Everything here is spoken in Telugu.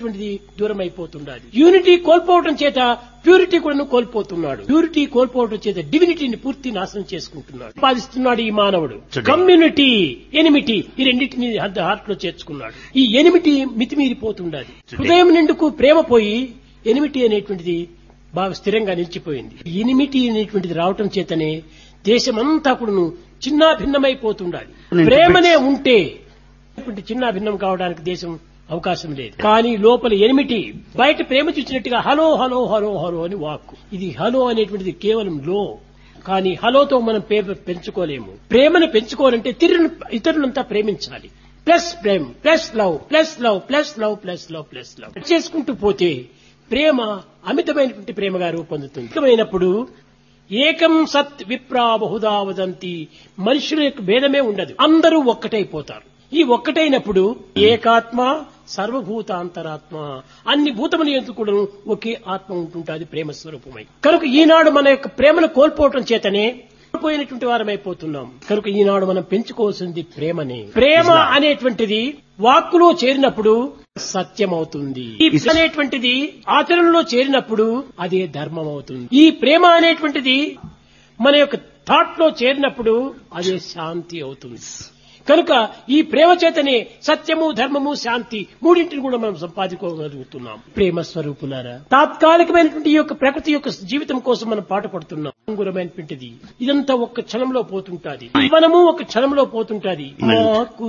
అటువంటిది దూరం అయిపోతుండాలి యూనిటీ కోల్పోవడం చేత ప్యూరిటీ కూడా కోల్పోతున్నాడు ప్యూరిటీ కోల్పోవడం చేత డివినిటీని పూర్తి నాశనం చేసుకుంటున్నాడు సంపాదిస్తున్నాడు ఈ మానవుడు Today. కమ్యూనిటీ ఎనిమిటీ ఈ రెండింటిని హార్ట్ లో చేర్చుకున్నాడు ఈ ఎనిమిటీ మితిమీరిపోతుండాలి Today. హృదయం నిండుకు ప్రేమ పోయి ఎనిమిటీ అనేటువంటిది బాగా స్థిరంగా నిలిచిపోయింది ఈ ఎనిమిటీ అనేటువంటిది రావటం చేతనే దేశమంతా కూడాను చిన్నా భిన్నమైపోతుండాలి Into ప్రేమనే ఉంటే ఇటువంటి చిన్న భిన్నం కావడానికి దేశం అవకాశం లేదు కానీ లోపల ఎనిమిటి బయట ప్రేమ చూసినట్టుగా హలో హలో హలో హలో అని వాక్కు ఇది హలో అనేటువంటిది కేవలం లో కానీ హలోతో మనం ప్రేమ పెంచుకోలేము ప్రేమను పెంచుకోవాలంటే తిరిగి ఇతరులంతా ప్రేమించాలి ప్లస్ ప్రేమ్ plus love plus love plus love plus love plus love చేసుకుంటూ పోతే ప్రేమ అమితమైనటువంటి ప్రేమగా రూపొందుతుంది అమితమైనప్పుడు ఏకం సత్ విప్రా బహుదా వదంతి మనుషుల యొక్క భేదమే ఉండదు అందరూ ఒక్కటైపోతారు ఈ ఒక్కటైనప్పుడు ఏకాత్మ సర్వభూతాంతరాత్మ అన్ని భూతముల ఎందుకు కూడా ఒకే ఆత్మ ఉంటుంటుంది ప్రేమ స్వరూపమై కనుక ఈనాడు మన యొక్క ప్రేమను కోల్పోవటం చేతనే కోల్పోయినటువంటి వారమైపోతున్నాం కనుక ఈనాడు మనం పెంచుకోవాల్సింది ప్రేమనే ప్రేమ అనేటువంటిది వాక్కులో చేరినప్పుడు సత్యం అవుతుంది ఈ ప్రేమ అనేటువంటిది ఆచరణలో చేరినప్పుడు అదే ధర్మం అవుతుంది ఈ ప్రేమ అనేటువంటిది మన యొక్క థాట్ లో చేరినప్పుడు అదే శాంతి అవుతుంది కనుక ఈ ప్రేమ చేతనే సత్యము ధర్మము శాంతి మూడింటిని కూడా మనం సంపాదించుకోగలుగుతున్నాం ప్రేమ స్వరూపులారా తాత్కాలికమైనటువంటి ఈ యొక్క ప్రకృతి యొక్క జీవితం కోసం మనం పాట పడుతున్నాం అంగురమైనటువంటిది ఇదంతా ఒక్క క్షణంలో పోతుంటాది మనము ఒక క్షణంలో పోతుంటాది మాకు